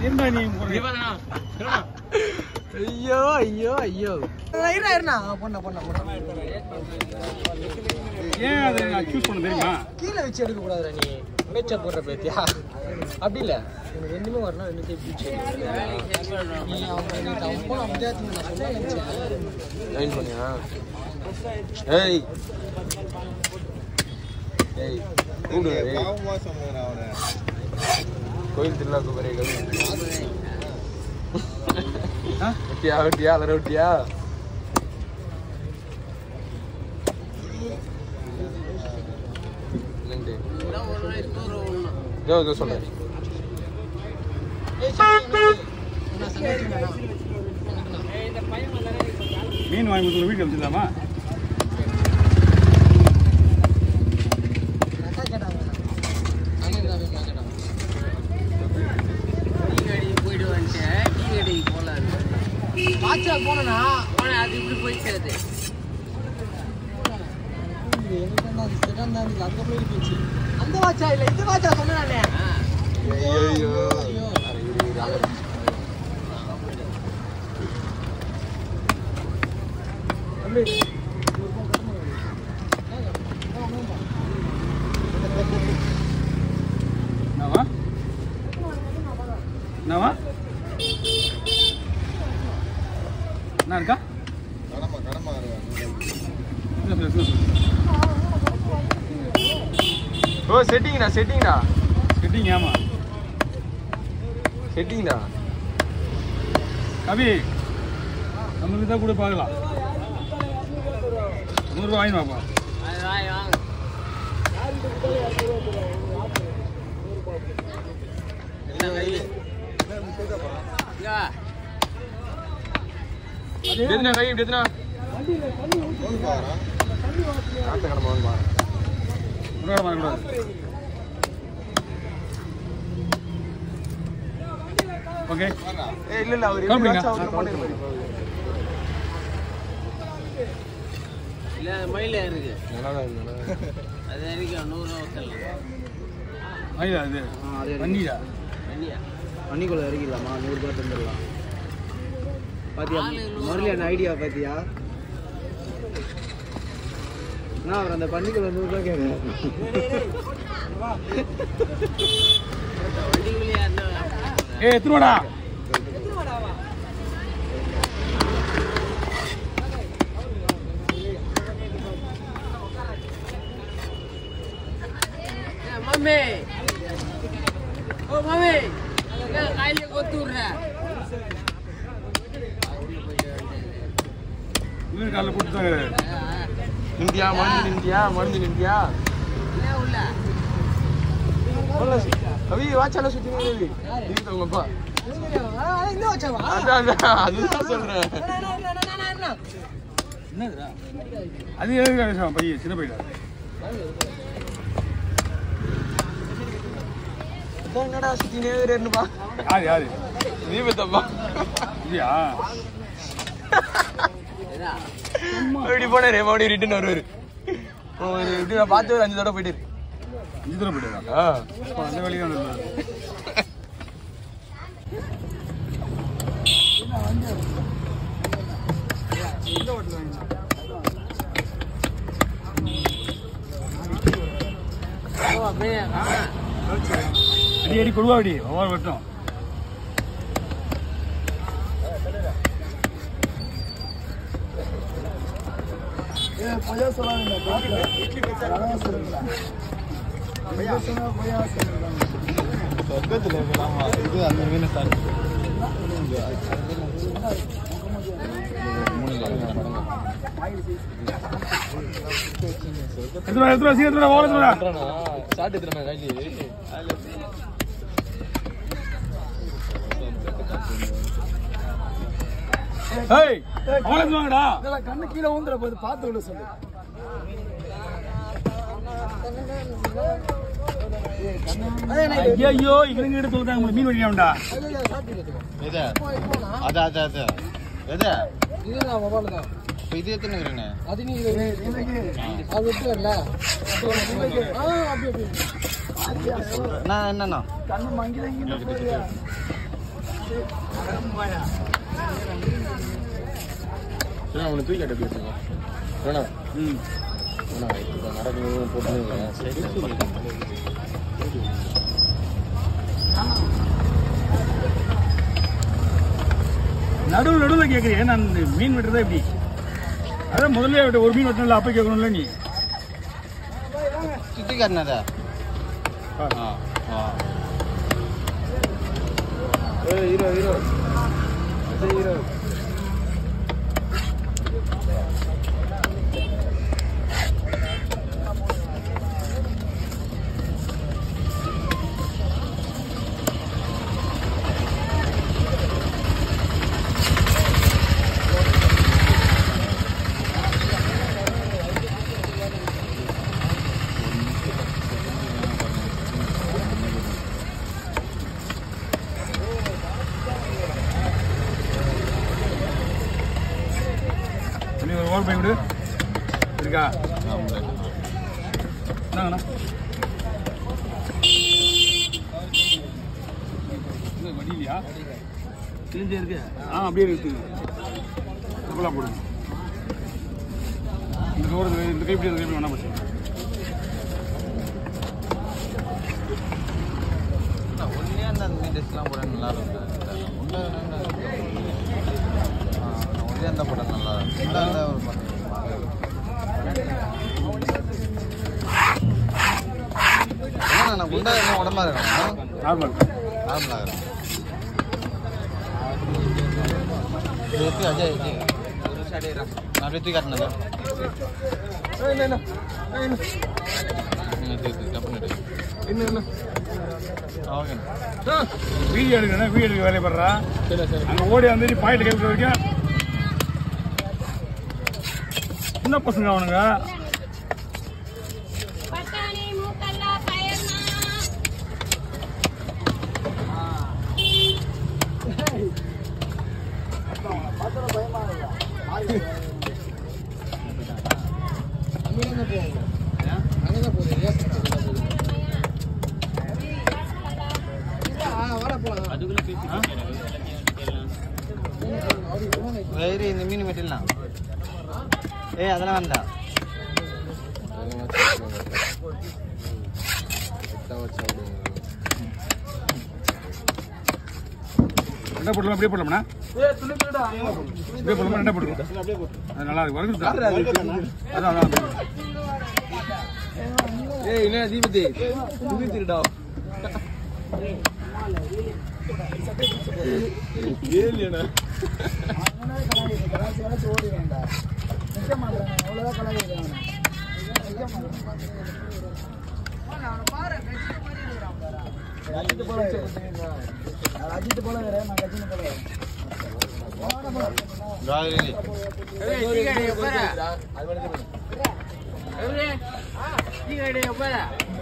இருந்தா நீ ஐயோ ஐயோ ஐயோ இருண்ணா இருண்ணா பொண்ணா பொண்ணா பொண்ணா ஏன் அதை நான் சூஸ் பண்ண தெரியுமா கீழே வச்சு எடுக்க கூடாதுடா நீ மேட்சப் போடுற பேத்தியா அப்படி இல்ல உனக்கு ரெண்டுமே வரணும் ரெண்டுத்தையும் இப்படி நீ அவங்க நீ அவன் போன அமைதியா இருந்து நான் சொல்ல நினைச்சேன் ஜாயின் பண்ணியா ஏய் ஏய் கூப்பிடு ஏய். கோயில் திருவிழாக்கு பெரிய கவி ஆ? வெட்டியா வெட்டியா அலற வெட்டியா என்னண்டு இதோ இதோ சொல்றேன் ஏய், சரி, நான் நான் சண்டை வச்சுக்கிறேன் மீன் வாங்கி கொடுத்து வீட்டுக்கு வச்சிருந்தாமா அக்கா கேட்டாங்க அண்ணன் தான் வேணுமா கேட்டாங்க வாட்சால் போனேன்னா இது எனக்கு தான் அது செகண்ட் தான் இது அங்கே போய் போச்சு அந்த வாட்சா இல்லை இந்த வாட்சா சொன்னேன் நானே ஐயோ ஐயோ. தம்பி, என்னவா என்னவா என்ன இருக்கா என்ன சொல்லு, என்ன சொல்லு. ஓ செட்டிங்டா செட்டிங்டா செட்டிங் ஏமா செட்டிங்டா கவி நம்மளுக்கு தான் கூட பார்க்கலாம் நூறுரூவா வாங்கி வாப்பா எதுனா கை இப்படி எதுனா ஆத்த கடமை வந்து பாரு நூறுரூவா வாங்கக்கூடாது ஓகே ஏய் இல்ல இல்ல அவர் காமிங்க. எப்படியாச்சும் அவர்கிட்ட பண்ணிருப்பாரு இப்போ. நல்லாதான் இருக்கு, நல்லாதான் இருக்கு. ஐயா இது பண்ணிடா பண்ணிக்குள்ள இறங்கிடலாமா நூறுரூபா தந்துடலாம் பாத்தியா முரளியான ஐடியா பாத்தியா நான் அவர் அந்த பண்ணிக்குள்ள நூறுரூபா கேட்குறேன் ஏய் எத்தனோடா मम्मी ओ मम्मी कायले गोतूर है இவரு காலைல போட்டு தான் நின்றியா மருந்து நின்றியா மருந்து நின்றியா என்ன உள்ள கவி வாட்சால சுத்தி நின்னுது இருக்கு உங்க அப்பா இந்த வச்சாவா அதான் அதான் அதுதான் சொல்றேன் என்னதுடா அது எதுக்கு பையன் சின்ன பையன் அதான் என்னடா சுத்தி நேருப்பா யாரு யாரு தீபத்தப்பா இல்லையா இப்படி போனாரு மறுபடியும் ரிட்டர்ன் வருவாரு அவரு இப்படி நான் பார்த்து ஒரு அஞ்சு தடவை போயிட்டு அஞ்சு தடவை போயிட்டு ஆ அந்த வழியாக வந்து ओ मैं कहां அடி அடி கொடுவா அடி ஒவ்வொரு வட்டம் எடுத்துடா எடுத்துடா சீக்கிரம் எடுத்துடா ஓட எடுத்துடா சாட்டு எடுத்துறேன் கையில ஏய் ஓட எடுத்துவாங்கடா கண்ணு கீழே ஊந்துற போது பார்த்து விட சொல்லு ஐயோ இவனுங்க எடுத்து சொல்றாங்க மீன் வடிக்காமடா எது அது அது அது எது இதுதான் மொபைல் தான் இப்போ இது எத்தனை அது நீ அது விட்டு வரல ஆ அப்படி அப்படி நான் என்னண்ணா அவனை தூக்கி அட்ட பேசுங்க வேணா ம் வேணா இப்போ நடக்கணும் போட்டு நடுவில் நடுவில் கேட்குறீங்க நான் இந்த மீன் வெட்டுறதா எப்படி அதான் முதல்ல வெட்ட- ஒரு மீன் வெட்டணும்ல அப்போ கேட்கணும்ல நீ किती करणार आहे हा हा ஹீரோ ஹீரோ ஹீரோ நீ ஒரு ஓல் பை விடு இருக்கா என்னங்கண்ணா என்ன வடி இல்லையா கிழிஞ்சே இருக்கு ஆ அப்படியே இருக்கு டபுளாக போடுங்க இந்த தூரத்தில் இந்த கை இப்படி அந்த கை இப்படி வேணா போச்சு ஒன்னே அந்த மீன்ஸ்லாம் போட நல்லா இருக்கும் ஒன்றே ஒன்றே அந்த போட நல்லா இருக்கும் இந்த அந்த ஒரு நான் குண்டா என்ன உடம்பா இருக்கணும் நார்மல் நார்மலாக இருக்கும் இது எத்தி அஜய் எத்தி நான் வெத்தி காட்டினது ஓகே வீடியோ எடுக்கணும் வீடியோ எடுக்க வேலையை படுறா அங்கே ஓடி வந்து நீ பாயிண்ட் கை வரைக்கும் சின்ன பசங்க அவனுங்க பட்டாணி மூக்கல்ல பயர்னா அங்கதான் போகுது ரேஸ் வாட போலாம் வயிறு இந்த மீன் வெட்டிடலாம் ஏய் அதெல்லாம் வேண்டாம் என்ன போடலாம் அப்படியே போடலாம்ண்ணா அப்படியே போடலாமா என்ன போட்டுருக்கோம் அது நல்லா இருக்கு வறுக்குதா அதான் அதான் ஏய் என்ன தீபதி புது திருடா ஏலியனா காவேரி டீ கடை எப்ப